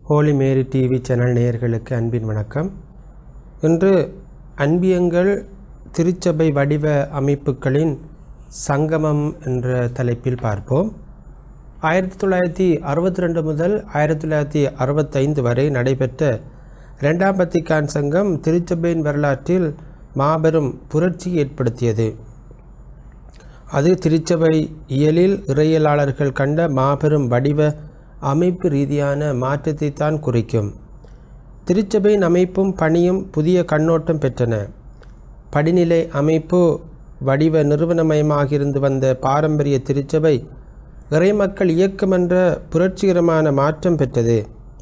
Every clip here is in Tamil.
ஹோலி மேரி டிவி சேனல் நேயர்களுக்கு அன்பின் வணக்கம் இன்று அன்பியங்கள் திருச்சபை வடிவ அமைப்புகளின் சங்கமம் என்ற தலைப்பில் பார்ப்போம் ஆயிரத்தி தொள்ளாயிரத்தி அறுபத்தி ரெண்டு முதல் ஆயிரத்தி தொள்ளாயிரத்தி அறுபத்தைந்து வரை நடைபெற்ற இரண்டாம் பத்திக்கான் சங்கம் திருச்சபையின் வரலாற்றில் மாபெரும் புரட்சி ஏற்படுத்தியது அது திருச்சபை இயலில் இறையலாளர்கள் கண்ட மாபெரும் வடிவ அமைப்பு ரீதியான மாற்றத்தை தான் குறிக்கும் திருச்சபையின் அமைப்பும் பணியும் புதிய கண்ணோட்டம் பெற்றன படிநிலை அமைப்பு வடிவ நிறுவனமயமாக இருந்து வந்த பாரம்பரிய திருச்சபை இறைமக்கள் இயக்கம் என்ற புரட்சிகரமான மாற்றம் பெற்றது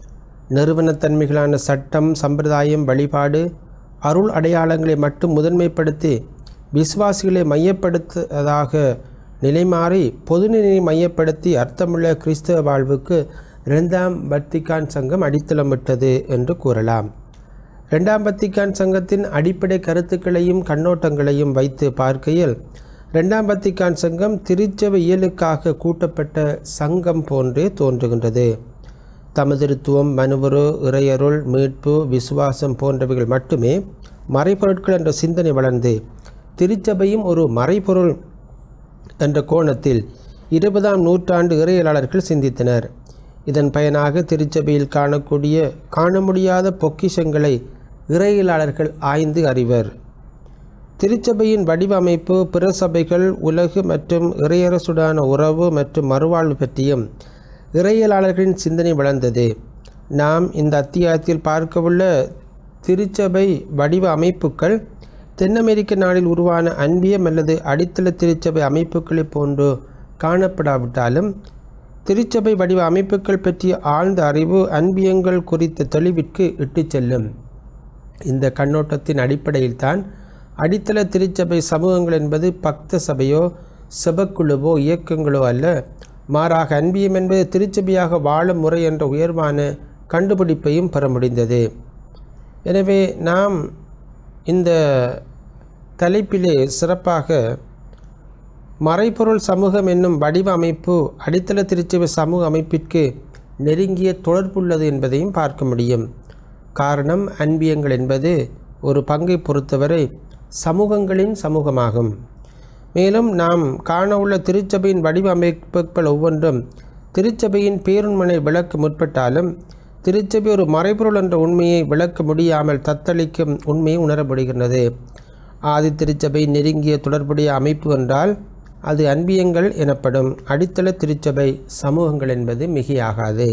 நிறுவனத்தன்மைகளான சட்டம் சம்பிரதாயம் வழிபாடு அருள் அடையாளங்களை மட்டும் முதன்மைப்படுத்தி விசுவாசிகளை மையப்படுத்துவதாக நிலைமாறி பொதுநிலையை மையப்படுத்தி அர்த்தமுள்ள கிறிஸ்தவ வாழ்வுக்கு இரண்டாம் வத்திக்கான் சங்கம் அடித்தளமிட்டது என்று கூறலாம் இரண்டாம் வத்திக்கான் சங்கத்தின் அடிப்படை கருத்துக்களையும் கண்ணோட்டங்களையும் வைத்து பார்க்கையில் இரண்டாம் வத்திக்கான் சங்கம் திருச்சபை இயலுக்காக கூட்டப்பட்ட சங்கம் போன்றே தோன்றுகின்றது தமதிருத்துவம் மனுவரு இறையருள் மீட்பு விசுவாசம் போன்றவைகள் மட்டுமே மறைபொருட்கள் என்ற சிந்தனை வளர்ந்து திருச்சபையும் ஒரு மறைபொருள் என்ற கோணத்தில் இருபதாம் நூற்றாண்டு இறையலாளர்கள் சிந்தித்தனர் இதன் பயனாக திருச்சபையில் காணக்கூடிய காண முடியாத பொக்கிஷங்களை இறையலாளர்கள் ஆய்ந்து அறிவர் திருச்சபையின் வடிவமைப்பு பிற சபைகள் உலகு மற்றும் இறையரசுடான உறவு மற்றும் மறுவாழ்வு பற்றியும் இறையலாளர்களின் சிந்தனை வளர்ந்தது நாம் இந்த அத்தியாயத்தில் பார்க்கவுள்ள திருச்சபை வடிவ அமைப்புகள் தென் அமெரிக்க நாளில் உருவான அன்பியம் அல்லது அடித்தள திருச்சபை அமைப்புகளைப் போன்று காணப்படாவிட்டாலும் திருச்சபை வடிவ அமைப்புகள் பற்றிய ஆழ்ந்த அறிவு அன்பியங்கள் குறித்த தெளிவிற்கு இட்டுச் செல்லும் இந்த கண்ணோட்டத்தின் அடிப்படையில் தான் அடித்தள திருச்சபை சமூகங்கள் என்பது பக்த சபையோ செபக்குழுவோ இயக்கங்களோ அல்ல மாறாக அன்பியம் என்பது திருச்சபையாக வாழும் முறை என்ற உயர்வான கண்டுபிடிப்பையும் பெற முடிந்தது எனவே நாம் இந்த தலைப்பிலே சிறப்பாக மறைபொருள் சமூகம் என்னும் வடிவ அமைப்பு அடித்தள திருச்சபை சமூக அமைப்பிற்கு நெருங்கிய தொடர்புள்ளது என்பதையும் பார்க்க முடியும் காரணம் அன்பியங்கள் என்பது ஒரு பங்கை பொறுத்தவரை சமூகங்களின் சமூகமாகும் மேலும் நாம் காண உள்ள திருச்சபையின் வடிவமைப்புகள் ஒவ்வொன்றும் திருச்சபையின் பேருண்மனை விளக்க முற்பட்டாலும் திருச்சபை ஒரு மறைபொருள் என்ற உண்மையை விளக்க முடியாமல் தத்தளிக்கும் உண்மையை உணர முடிகின்றது ஆதி திருச்சபை நெருங்கிய தொடர்புடைய அமைப்பு என்றால் அது அன்பியங்கள் எனப்படும் அடித்தள திருச்சபை சமூகங்கள் என்பது மிகையாகாது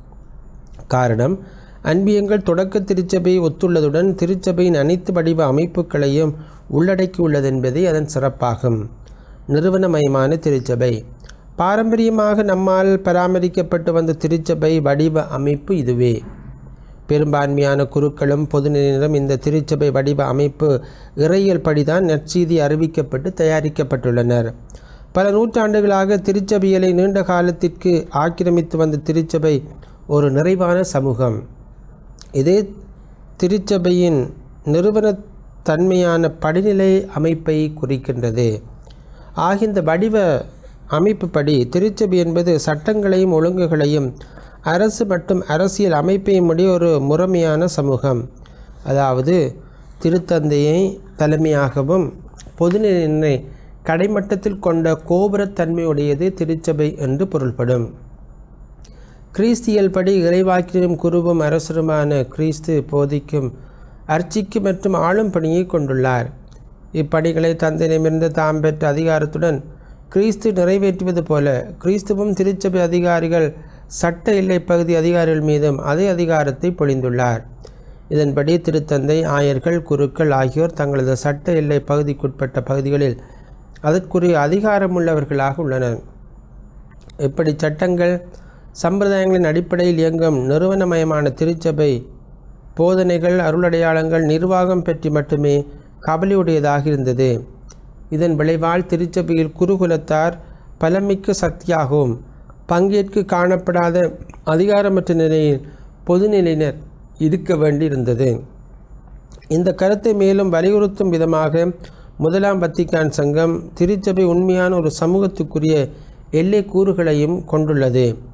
காரணம் அன்பியங்கள் தொடக்க திருச்சபையை ஒத்துள்ளதுடன் திருச்சபையின் அனைத்து வடிவ அமைப்புகளையும் உள்ளடக்கியுள்ளது என்பதே அதன் சிறப்பாகும் நிறுவனமயமான திருச்சபை பாரம்பரியமாக நம்மால் பராமரிக்கப்பட்டு வந்த திருச்சபை வடிவ அமைப்பு இதுவே பெரும்பான்மையான குருக்களும் பொதுநிலையினரும் இந்த திருச்சபை வடிவ அமைப்பு இறையியல் படிதான் நற்செய்தி அறிவிக்கப்பட்டு தயாரிக்கப்பட்டுள்ளனர் பல நூற்றாண்டுகளாக திருச்சபையலை நீண்ட காலத்திற்கு ஆக்கிரமித்து வந்த திருச்சபை ஒரு நிறைவான சமூகம் இதே திருச்சபையின் நிறுவனத்தன்மையான படிநிலை அமைப்பை குறிக்கின்றது ஆகிய இந்த வடிவ அமைப்புப்படி திருச்சபை என்பது சட்டங்களையும் ஒழுங்குகளையும் அரசு மற்றும் அரசியல் அமைப்பையும் உடைய ஒரு முறைமையான சமூகம் அதாவது திருத்தந்தையை தலைமையாகவும் பொதுநிலை கடைமட்டத்தில் கொண்ட கோபுரத்தன்மையுடையது திருச்சபை என்று பொருள்படும் கிறிஸ்தியல் படி இறைவாக்கினரும் குருவும் அரசருமான கிறிஸ்து போதிக்கும் அர்ச்சிக்கு மற்றும் ஆளும் பணியை கொண்டுள்ளார் இப்பணிகளை தந்தையிடமிருந்து தாம் பெற்ற அதிகாரத்துடன் கிறிஸ்து நிறைவேற்றுவது போல கிறிஸ்துவும் திருச்சபை அதிகாரிகள் சட்ட எல்லை பகுதி அதிகாரிகள் மீதும் அதே அதிகாரத்தை பொழிந்துள்ளார் இதன்படி திருத்தந்தை ஆயர்கள் குருக்கள் ஆகியோர் தங்களது சட்ட எல்லை பகுதிக்குட்பட்ட பகுதிகளில் அதற்குரிய அதிகாரமுள்ளவர்களாக உள்ளனர் இப்படி சட்டங்கள் சம்பிரதாயங்களின் அடிப்படையில் இயங்கும் நிறுவனமயமான திருச்சபை போதனைகள் அருளடையாளங்கள் நிர்வாகம் பற்றி மட்டுமே கவலையுடையதாக இருந்தது இதன் விளைவால் திருச்சபையில் குருகுலத்தார் பலமிக்க சக்தியாகவும் பங்கேற்று காணப்படாத அதிகாரமற்ற நிலையில் பொதுநிலையினர் இருக்க வேண்டியிருந்தது இந்த கருத்தை மேலும் வலியுறுத்தும் விதமாக முதலாம் வத்திக்கான் சங்கம் திருச்சபை உண்மையான ஒரு சமூகத்துக்குரிய எல்லை கூறுகளையும் கொண்டுள்ளது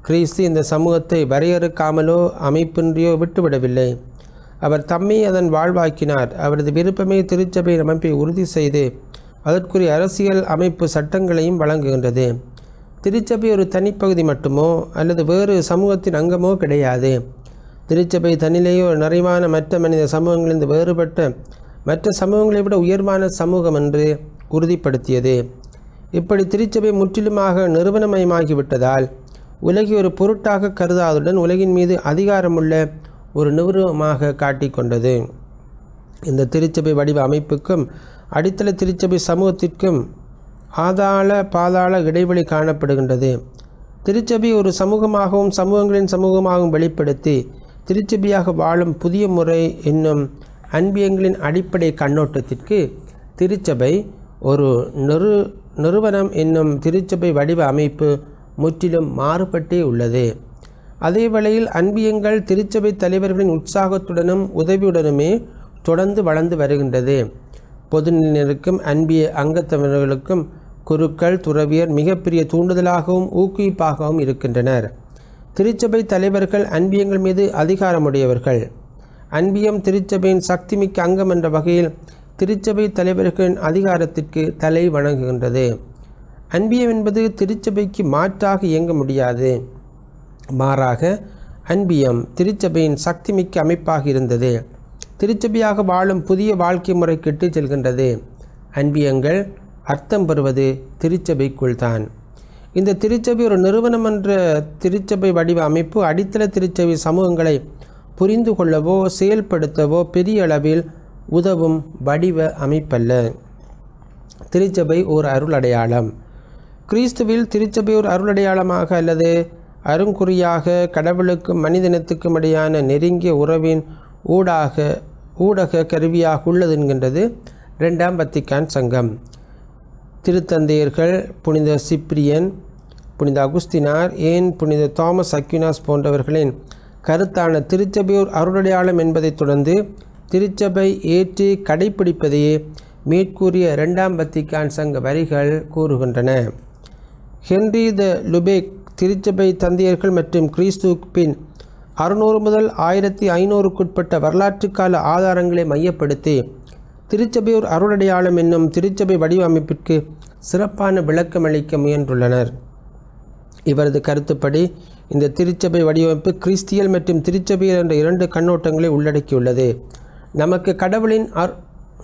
கிறிஸ்து இந்த சமூகத்தை வரையறுக்காமலோ அமைப்பின்றியோ விட்டுவிடவில்லை அவர் தம்மை அதன் வாழ்வாக்கினார் அவரது விருப்பமே திருச்சபையின் அமைப்பை உறுதி செய்து அதற்குரிய அரசியல் அமைப்பு சட்டங்களையும் வழங்குகின்றது திருச்சபை ஒரு தனிப்பகுதி மட்டுமோ அல்லது வேறு சமூகத்தின் அங்கமோ கிடையாது திருச்சபை தன்னிலேயே ஒரு நிறைவான மற்ற மனித சமூகங்களிலிருந்து வேறுபட்ட மற்ற சமூகங்களை விட உயர்வான சமூகம் என்று உறுதிப்படுத்தியது இப்படி திருச்சபை முற்றிலுமாக நிறுவனமயமாகிவிட்டதால் உலகை ஒரு பொருட்டாக கருதாதுடன் உலகின் மீது அதிகாரமுள்ள ஒரு நிறுவனமாக காட்டிக்கொண்டது இந்த திருச்சபை வடிவ அமைப்புக்கும் அடித்தள திருச்சபை சமூகத்திற்கும் ஆதாள பாதாள இடைவெளி காணப்படுகின்றது திருச்சபை ஒரு சமூகமாகவும் சமூகங்களின் சமூகமாகவும் வெளிப்படுத்தி திருச்சபையாக வாழும் புதிய முறை என்னும் அன்பியங்களின் அடிப்படை கண்ணோட்டத்திற்கு திருச்சபை ஒரு நிறு நிறுவனம் என்னும் திருச்சபை வடிவ அமைப்பு முற்றிலும் மாறுபட்டே உள்ளது அதே வேளையில் அன்பியங்கள் திருச்சபை தலைவர்களின் உற்சாகத்துடனும் உதவியுடனுமே தொடர்ந்து வளர்ந்து வருகின்றது பொதுநிலையினருக்கும் அன்பிய அங்கத்தவர்களுக்கும் குருக்கள் துறவியர் மிகப்பெரிய தூண்டுதலாகவும் ஊக்குவிப்பாகவும் இருக்கின்றனர் திருச்சபை தலைவர்கள் அன்பியங்கள் மீது அதிகாரமுடையவர்கள் அன்பியம் திருச்சபையின் சக்திமிக்க அங்கம் என்ற வகையில் திருச்சபை தலைவர்களின் அதிகாரத்திற்கு தலை வணங்குகின்றது அன்பியம் என்பது திருச்சபைக்கு மாற்றாக இயங்க முடியாது மாறாக அன்பியம் திருச்சபையின் சக்திமிக்க அமைப்பாக இருந்தது திருச்சபையாக வாழும் புதிய வாழ்க்கை முறைக்கு இட்டுச் செல்கின்றது அன்பியங்கள் அர்த்தம் பெறுவது திருச்சபைக்குள் தான் இந்த திருச்சபை ஒரு நிறுவனம் என்ற திருச்சபை வடிவ அமைப்பு அடித்தள திருச்சபை சமூகங்களை புரிந்து கொள்ளவோ செயல்படுத்தவோ பெரிய அளவில் உதவும் வடிவ அமைப்பல்ல திருச்சபை ஓர் அருள் அடையாளம் கிறிஸ்துவில் திருச்சபை ஒரு அருளடையாளமாக அல்லது அருங்குறியாக கடவுளுக்கும் மனிதனத்துக்கும் இடையான நெருங்கிய உறவின் ஊடாக ஊடக கருவியாக உள்ளது என்கின்றது ரெண்டாம் வத்திக்கான் சங்கம் திருத்தந்தையர்கள் புனித சிப்ரியன் புனித அகுஸ்தினார் ஏன் புனித தாமஸ் அக்யூனாஸ் போன்றவர்களின் கருத்தான திருச்சபையோர் அருளடையாளம் என்பதைத் தொடர்ந்து திருச்சபை ஏற்றி கடைப்பிடிப்பதையே மேற்கூறிய இரண்டாம் வத்திக்கான் சங்க வரிகள் கூறுகின்றன ஹென்றி த லுபேக் திருச்சபை தந்தையர்கள் மற்றும் கிறிஸ்துவுக்கு பின் அறுநூறு முதல் ஆயிரத்தி ஐநூறுக்குட்பட்ட வரலாற்று கால ஆதாரங்களை மையப்படுத்தி திருச்சபையோர் அருளடையாளம் என்னும் திருச்சபை வடிவமைப்பிற்கு சிறப்பான விளக்கமளிக்க முயன்றுள்ளனர் இவரது கருத்துப்படி இந்த திருச்சபை வடிவமைப்பு கிறிஸ்தியல் மற்றும் திருச்சபையல் என்ற இரண்டு கண்ணோட்டங்களை உள்ளடக்கியுள்ளது நமக்கு கடவுளின் அர்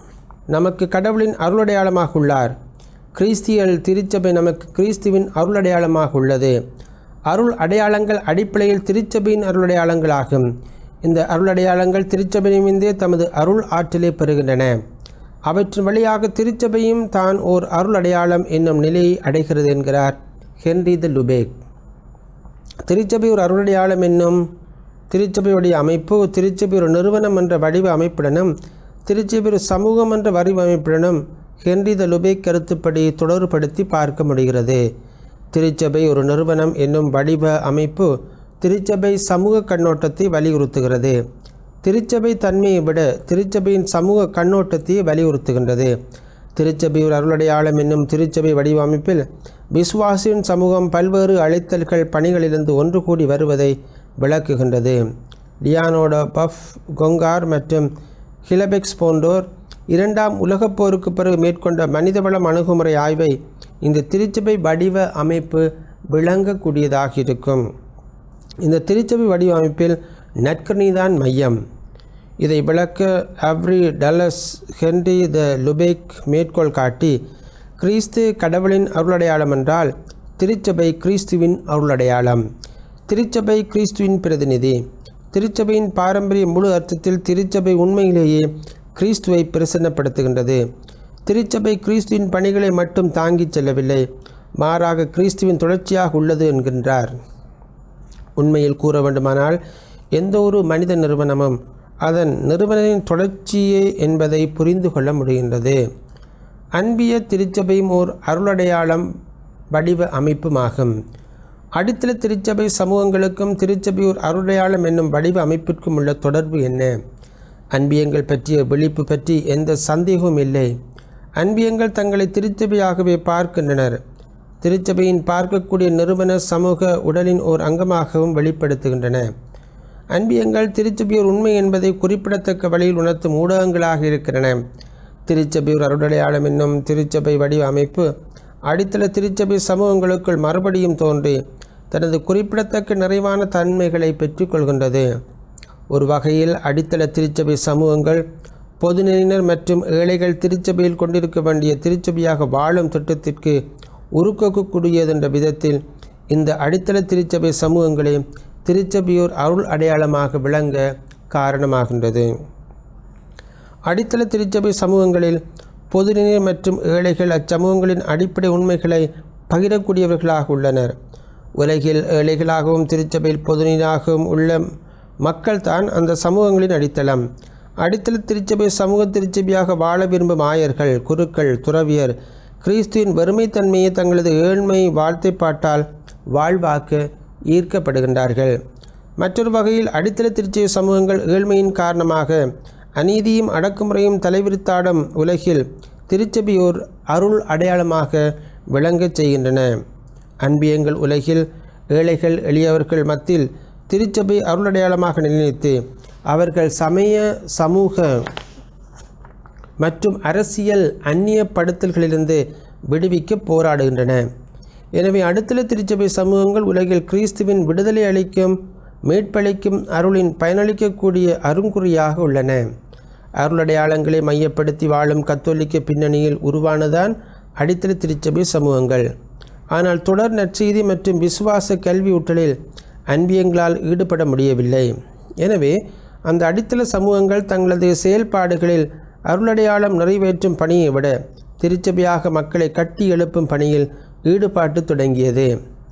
நமக்கு கடவுளின் அருளடையாளமாக உள்ளார் கிறிஸ்தியல் திருச்சபை நமக்கு கிறிஸ்துவின் அருளடையாளமாக உள்ளது அருள் அடையாளங்கள் அடிப்படையில் திருச்சபையின் அருளடையாளங்களாகும் இந்த அருளடையாளங்கள் திருச்சபையினிமிருந்தே தமது அருள் ஆற்றலை பெறுகின்றன அவற்றின் வழியாக திருச்சபையும் தான் ஓர் அருள் அடையாளம் என்னும் நிலையை அடைகிறது என்கிறார் ஹென்றி த லுபேக் திருச்சபை ஒரு அருளடையாளம் என்னும் திருச்சபையுடைய அமைப்பு திருச்சபை ஒரு நிறுவனம் என்ற வடிவ அமைப்புடனும் திருச்சபை ஒரு சமூகம் என்ற வடிவ அமைப்புடனும் ஹென்றி த லுபேக் கருத்துப்படி தொடர்புபடுத்தி பார்க்க முடிகிறது திருச்சபை ஒரு நிறுவனம் என்னும் வடிவ அமைப்பு திருச்சபை சமூக கண்ணோட்டத்தை வலியுறுத்துகிறது திருச்சபை தன்மையை விட திருச்சபையின் சமூக கண்ணோட்டத்தையே வலியுறுத்துகின்றது திருச்சபை ஒரு அருளடையாளம் என்னும் திருச்சபை வடிவமைப்பில் விசுவாசியின் சமூகம் பல்வேறு அழைத்தல்கள் பணிகளிலிருந்து ஒன்று கூடி வருவதை விளக்குகின்றது டியானோட பஃப் கொங்கார் மற்றும் ஹிலபெக்ஸ் போன்றோர் இரண்டாம் உலகப் போருக்கு பிறகு மேற்கொண்ட மனிதவளம் அணுகுமுறை ஆய்வை இந்த திருச்சபை வடிவ அமைப்பு விளங்கக்கூடியதாக இருக்கும் இந்த திருச்சபை வடிவமைப்பில் நற்கருணைதான் மையம் இதை விளக்க அவ்ரி டலஸ் ஹென்றி த லுபேக் மேற்கோள் காட்டி கிறிஸ்து கடவுளின் அருளடையாளம் என்றால் திருச்சபை கிறிஸ்துவின் அருளடையாளம் திருச்சபை கிறிஸ்துவின் பிரதிநிதி திருச்சபையின் பாரம்பரிய முழு அர்த்தத்தில் திருச்சபை உண்மையிலேயே கிறிஸ்துவை பிரசன்னப்படுத்துகின்றது திருச்சபை கிறிஸ்துவின் பணிகளை மட்டும் தாங்கிச் செல்லவில்லை மாறாக கிறிஸ்துவின் தொடர்ச்சியாக உள்ளது என்கின்றார் உண்மையில் கூற வேண்டுமானால் எந்த ஒரு மனித நிறுவனமும் அதன் நிறுவனத்தின் தொடர்ச்சியே என்பதை புரிந்து கொள்ள முடிகின்றது அன்பிய திருச்சபையும் ஓர் அருளடையாளம் வடிவ அமைப்புமாகும் அடித்தள திருச்சபை சமூகங்களுக்கும் திருச்சபை ஓர் அருளடையாளம் என்னும் வடிவ அமைப்பிற்கும் உள்ள தொடர்பு என்ன அன்பியங்கள் பற்றிய விழிப்பு பற்றி எந்த சந்தேகமும் இல்லை அன்பியங்கள் தங்களை திருச்சபையாகவே பார்க்கின்றனர் திருச்சபையின் பார்க்கக்கூடிய நிறுவன சமூக உடலின் ஓர் அங்கமாகவும் வெளிப்படுத்துகின்றன அன்பியங்கள் திருச்சபையோர் உண்மை என்பதை குறிப்பிடத்தக்க வழியில் உணர்த்தும் ஊடகங்களாக இருக்கின்றன திருச்சபையோர் அருடடையாளம் என்னும் திருச்சபை வடிவ அமைப்பு அடித்தள திருச்சபை சமூகங்களுக்குள் மறுபடியும் தோன்றி தனது குறிப்பிடத்தக்க நிறைவான தன்மைகளை பெற்றுக்கொள்கின்றது ஒரு வகையில் அடித்தள திருச்சபை சமூகங்கள் பொதுநெறியினர் மற்றும் ஏழைகள் திருச்சபையில் கொண்டிருக்க வேண்டிய திருச்சபையாக வாழும் திட்டத்திற்கு உருக்கக்கூடியது என்ற விதத்தில் இந்த அடித்தள திருச்சபை சமூகங்களே திருச்சபையோர் அருள் அடையாளமாக விளங்க காரணமாகின்றது அடித்தள திருச்சபை சமூகங்களில் பொதுநிலை மற்றும் ஏழைகள் அச்சமூகங்களின் அடிப்படை உண்மைகளை பகிரக்கூடியவர்களாக உள்ளனர் உலகில் ஏழைகளாகவும் திருச்சபையில் பொதுநீராகவும் உள்ள மக்கள் தான் அந்த சமூகங்களின் அடித்தளம் அடித்தள திருச்சபை சமூக திருச்சபையாக வாழ விரும்பும் ஆயர்கள் குருக்கள் துறவியர் கிறிஸ்துவின் வறுமைத்தன்மையை தங்களது ஏழ்மை வாழ்த்தைப்பாட்டால் வாழ்வாக்க ஈர்க்கப்படுகின்றார்கள் மற்றொரு வகையில் அடித்தள திருச்சபை சமூகங்கள் ஏழ்மையின் காரணமாக அநீதியும் அடக்குமுறையும் தலைவிரித்தாடும் உலகில் திருச்சபையோர் அருள் அடையாளமாக விளங்கச் செய்கின்றன அன்பியங்கள் உலகில் ஏழைகள் எளியவர்கள் மத்தியில் திருச்சபை அருளடையாளமாக நிலைநிறுத்தி அவர்கள் சமய சமூக மற்றும் அரசியல் அந்நியப்படுத்தல்களிலிருந்து விடுவிக்க போராடுகின்றன எனவே அடுத்தல திருச்சபை சமூகங்கள் உலகில் கிறிஸ்துவின் விடுதலை அளிக்கும் மீட்பளிக்கும் அருளின் பயனளிக்கக்கூடிய அருங்குறியாக உள்ளன அருளடையாளங்களை மையப்படுத்தி வாழும் கத்தோலிக்க பின்னணியில் உருவானதான் அடித்தள திருச்சபை சமூகங்கள் ஆனால் தொடர் நற்செய்தி மற்றும் விசுவாச கல்வி ஊட்டலில் அன்பியங்களால் ஈடுபட முடியவில்லை எனவே அந்த அடித்தள சமூகங்கள் தங்களது செயல்பாடுகளில் அருளடையாளம் நிறைவேற்றும் பணியை விட திருச்சபையாக மக்களை கட்டி எழுப்பும் பணியில் ஈடுபாட்டு தொடங்கியது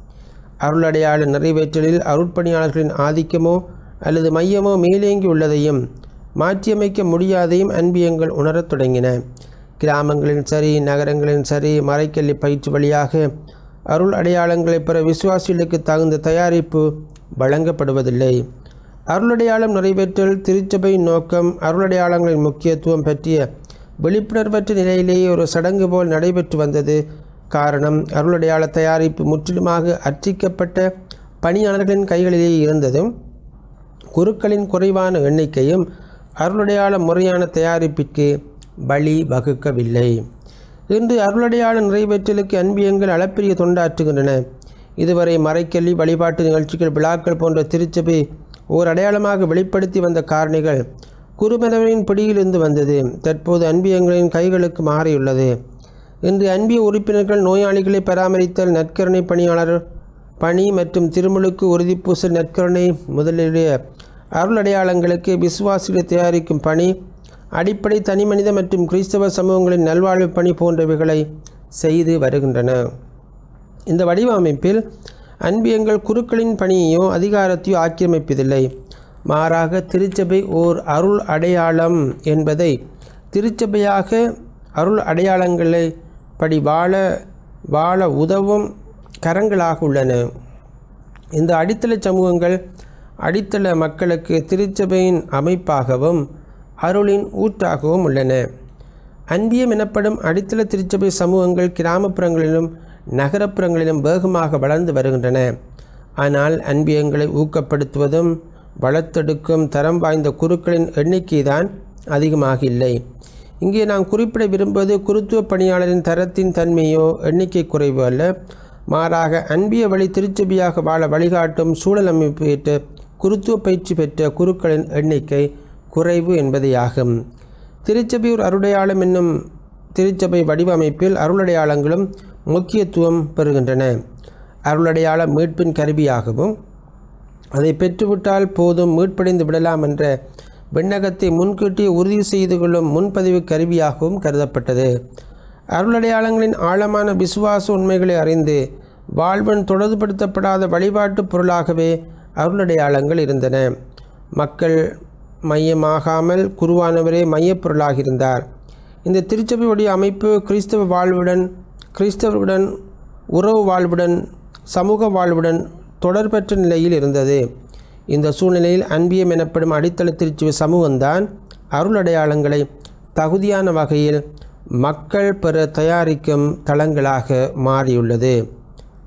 அருளடையாள நிறைவேற்றலில் அருட்பணியாளர்களின் ஆதிக்கமோ அல்லது மையமோ மேலேங்கி உள்ளதையும் மாற்றியமைக்க முடியாதையும் அன்பியங்கள் உணரத் தொடங்கின கிராமங்களின் சரி நகரங்களின் சரி மறைக்கல்வி பயிற்சி வழியாக அருள் அடையாளங்களை பெற விசுவாசிகளுக்கு தகுந்த தயாரிப்பு வழங்கப்படுவதில்லை அருளடையாளம் நிறைவேற்றல் திருச்சபை நோக்கம் அருளடையாளங்களின் முக்கியத்துவம் பற்றிய விழிப்புணர்வற்ற நிலையிலேயே ஒரு சடங்கு போல் நடைபெற்று வந்தது காரணம் அருளடையாள தயாரிப்பு முற்றிலுமாக அர்ச்சிக்கப்பட்ட பணியாளர்களின் கைகளிலேயே இருந்ததும் குருக்களின் குறைவான எண்ணிக்கையும் அருளடையாள முறையான தயாரிப்பிற்கு வழி வகுக்கவில்லை இன்று அருளடையாள நிறைவேற்றலுக்கு அன்பியங்கள் அளப்பெரிய தொண்டாற்றுகின்றன இதுவரை மறைக்கல்வி வழிபாட்டு நிகழ்ச்சிகள் விழாக்கள் போன்ற திருச்சபை ஓர் அடையாளமாக வெளிப்படுத்தி வந்த காரணிகள் குருமரவரின் பிடியிலிருந்து வந்தது தற்போது அன்பியங்களின் கைகளுக்கு மாறியுள்ளது இன்று அன்பிய உறுப்பினர்கள் நோயாளிகளை பராமரித்தல் நற்கருணை பணியாளர் பணி மற்றும் திருமுழுக்கு உறுதிப்பூசல் நற்கருணை முதலிய அருள் அடையாளங்களுக்கு விசுவாசிகளை தயாரிக்கும் பணி அடிப்படை தனிமனித மற்றும் கிறிஸ்தவ சமூகங்களின் நல்வாழ்வு பணி போன்றவைகளை செய்து வருகின்றன இந்த வடிவமைப்பில் அன்பியங்கள் குருக்களின் பணியையோ அதிகாரத்தையோ ஆக்கிரமிப்பதில்லை மாறாக திருச்சபை ஓர் அருள் அடையாளம் என்பதை திருச்சபையாக அருள் அடையாளங்களை படி வாழ வாழ உதவும் கரங்களாக உள்ளன இந்த அடித்தள சமூகங்கள் அடித்தள மக்களுக்கு திருச்சபையின் அமைப்பாகவும் அருளின் ஊற்றாகவும் உள்ளன அன்பியம் எனப்படும் அடித்தள திருச்சபை சமூகங்கள் கிராமப்புறங்களிலும் நகரப்புறங்களிலும் வேகமாக வளர்ந்து வருகின்றன ஆனால் அன்பியங்களை ஊக்கப்படுத்துவதும் வளர்த்தெடுக்கும் தரம் வாய்ந்த குருக்களின் எண்ணிக்கை தான் அதிகமாக இல்லை இங்கே நாம் குறிப்பிட விரும்புவது குருத்துவ பணியாளரின் தரத்தின் தன்மையோ எண்ணிக்கை குறைவு அல்ல மாறாக அன்பிய வழி திருச்சபையாக வாழ வழிகாட்டும் சூழல் அமைப்பு ஏற்ற குருத்துவ பயிற்சி பெற்ற குருக்களின் எண்ணிக்கை குறைவு என்பதேயாகும் திருச்சபையூர் அருடையாளம் என்னும் திருச்சபை வடிவமைப்பில் அருளடையாளங்களும் முக்கியத்துவம் பெறுகின்றன அருளடையாள மீட்பின் கருவியாகவும் அதை பெற்றுவிட்டால் போதும் மீட்படைந்து விடலாம் என்ற விண்ணகத்தை முன்கூட்டியே உறுதி செய்து கொள்ளும் முன்பதிவு கருவியாகவும் கருதப்பட்டது அருளடையாளங்களின் ஆழமான விசுவாச உண்மைகளை அறிந்து வாழ்வன் தொடர்புபடுத்தப்படாத வழிபாட்டு பொருளாகவே அருளடையாளங்கள் இருந்தன மக்கள் மையமாகாமல் குருவானவரே மையப்பொருளாக இருந்தார் இந்த திருச்சபையுடைய அமைப்பு கிறிஸ்தவ வாழ்வுடன் கிறிஸ்தவருடன் உறவு வாழ்வுடன் சமூக வாழ்வுடன் தொடர்பற்ற நிலையில் இருந்தது இந்த சூழ்நிலையில் அன்பியம் எனப்படும் அடித்தள திருச்சுவ சமூகம்தான் அருள் அடையாளங்களை தகுதியான வகையில் மக்கள் பெற தயாரிக்கும் தளங்களாக மாறியுள்ளது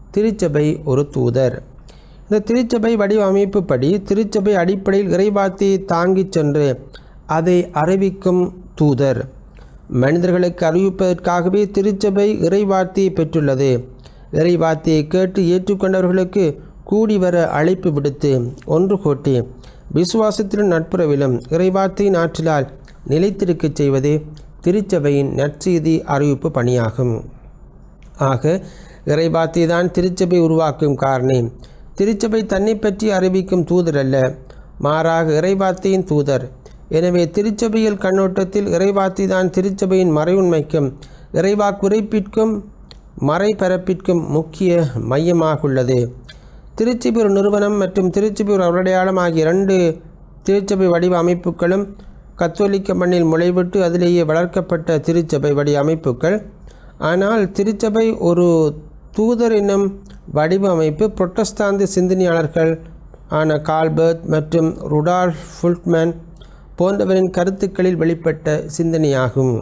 திருச்சபை ஒரு தூதர் இந்த திருச்சபை வடிவமைப்புப்படி திருச்சபை அடிப்படையில் இறைவார்த்தையை தாங்கிச் சென்று அதை அறிவிக்கும் தூதர் மனிதர்களுக்கு அறிவிப்பதற்காகவே திருச்சபை இறைவார்த்தையை பெற்றுள்ளது இறைவார்த்தையை கேட்டு ஏற்றுக்கொண்டவர்களுக்கு கூடி வர அழைப்பு விடுத்து ஒன்று கூட்டி விசுவாசத்திலும் நட்புறவிலும் இறைவார்த்தையின் ஆற்றலால் நிலைத்திருக்கச் செய்வதே திருச்சபையின் நற்செய்தி அறிவிப்பு பணியாகும் ஆக இறைவார்த்தை தான் திருச்சபை உருவாக்கும் காரணி திருச்சபை தன்னை பற்றி அறிவிக்கும் தூதர் அல்ல மாறாக இறைவார்த்தையின் தூதர் எனவே திருச்சபையில் கண்ணோட்டத்தில் இறைவார்த்தை தான் திருச்சபையின் மறைவுண்மைக்கும் இறைவாக்குரைப்பிற்கும் மறைபரப்பிற்கும் முக்கிய மையமாக உள்ளது திருச்சபை ஒரு நிறுவனம் மற்றும் திருச்சபை ஒரு அடையாளம் ஆகிய இரண்டு திருச்சபை வடிவ அமைப்புகளும் கத்தோலிக்க மண்ணில் முளைவிட்டு அதிலேயே வளர்க்கப்பட்ட திருச்சபை வடிவ அமைப்புகள் ஆனால் திருச்சபை ஒரு தூதர் என்னும் வடிவமைப்பு புரொட்டஸ்தாந்து சிந்தனையாளர்கள் ஆன கால்பர்ட் மற்றும் ருடால் ஃபுல்ட்மேன் போன்றவரின் கருத்துக்களில் வெளிப்பட்ட சிந்தனையாகும்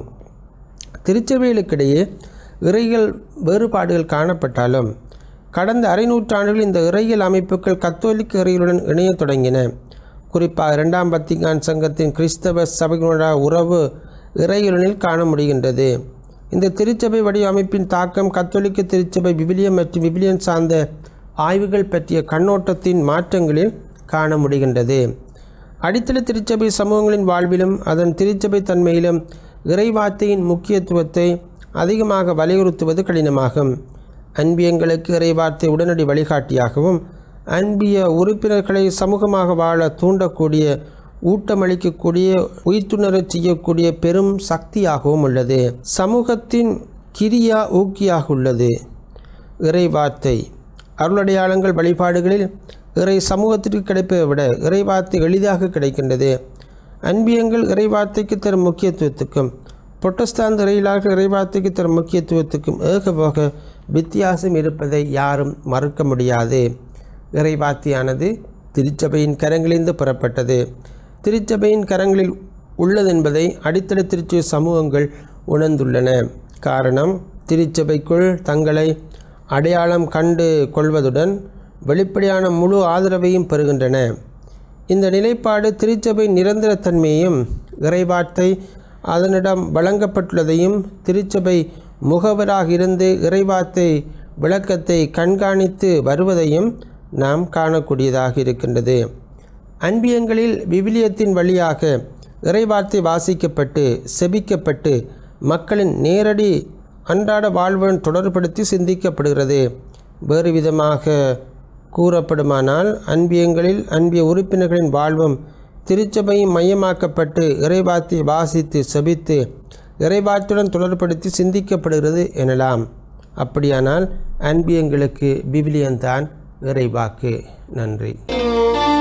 திருச்சபைகளுக்கிடையே இறையியல் வேறுபாடுகள் காணப்பட்டாலும் கடந்த அரை நூற்றாண்டுகளில் இந்த இறையியல் அமைப்புகள் கத்தோலிக்க இறையிலுடன் இணையத் தொடங்கின குறிப்பாக இரண்டாம் பத்திகான் சங்கத்தின் கிறிஸ்தவ சபைகளுடைய உறவு இறையியலில் காண முடிகின்றது இந்த திருச்சபை வடிவமைப்பின் தாக்கம் கத்தோலிக்க திருச்சபை விவிலியம் மற்றும் விவிலியம் சார்ந்த ஆய்வுகள் பற்றிய கண்ணோட்டத்தின் மாற்றங்களில் காண முடிகின்றது அடித்தள திருச்சபை சமூகங்களின் வாழ்விலும் அதன் திருச்சபை தன்மையிலும் இறைவார்த்தையின் முக்கியத்துவத்தை அதிகமாக வலியுறுத்துவது கடினமாகும் அன்பியங்களுக்கு இறைவார்த்தை உடனடி வழிகாட்டியாகவும் அன்பிய உறுப்பினர்களை சமூகமாக வாழ தூண்டக்கூடிய ஊட்டமளிக்கக்கூடிய உயிர்த்துணரச் செய்யக்கூடிய பெரும் சக்தியாகவும் உள்ளது சமூகத்தின் கிரியா ஊக்கியாக உள்ளது இறைவார்த்தை அருளடையாளங்கள் வழிபாடுகளில் இறை சமூகத்திற்கு கிடைப்பதை விட இறைவார்த்தை எளிதாக கிடைக்கின்றது அன்பியங்கள் இறைவார்த்தைக்கு தரும் முக்கியத்துவத்துக்கும் புரொட்டஸ்தாந்த இறையிலாக இறைவார்த்தைக்கு தரும் முக்கியத்துவத்துக்கும் ஏகபோக வித்தியாசம் இருப்பதை யாரும் மறுக்க முடியாது இறைவார்த்தையானது திருச்சபையின் கரங்களிலிருந்து புறப்பட்டது திருச்சபையின் கரங்களில் உள்ளதென்பதை அடித்தள திருச்சபை சமூகங்கள் உணர்ந்துள்ளன காரணம் திருச்சபைக்குள் தங்களை அடையாளம் கண்டு கொள்வதுடன் வெளிப்படையான முழு ஆதரவையும் பெறுகின்றன இந்த நிலைப்பாடு திருச்சபை நிரந்தரத்தன்மையையும் இறைவார்த்தை அதனிடம் வழங்கப்பட்டுள்ளதையும் திருச்சபை முகவராக இருந்து இறைவார்த்தை விளக்கத்தை கண்காணித்து வருவதையும் நாம் காணக்கூடியதாக இருக்கின்றது அன்பியங்களில் விவிலியத்தின் வழியாக இறைவார்த்தை வாசிக்கப்பட்டு செபிக்கப்பட்டு மக்களின் நேரடி அன்றாட வாழ்வுடன் தொடர்படுத்தி சிந்திக்கப்படுகிறது வேறு விதமாக கூறப்படுமானால் அன்பியங்களில் அன்பிய உறுப்பினர்களின் வாழ்வும் திருச்சபையும் மையமாக்கப்பட்டு இறைவார்த்தை வாசித்து செபித்து இறைவார்த்தையுடன் தொடர்படுத்தி சிந்திக்கப்படுகிறது எனலாம் அப்படியானால் அன்பியங்களுக்கு விவிலியன்தான் இறைவாக்கு நன்றி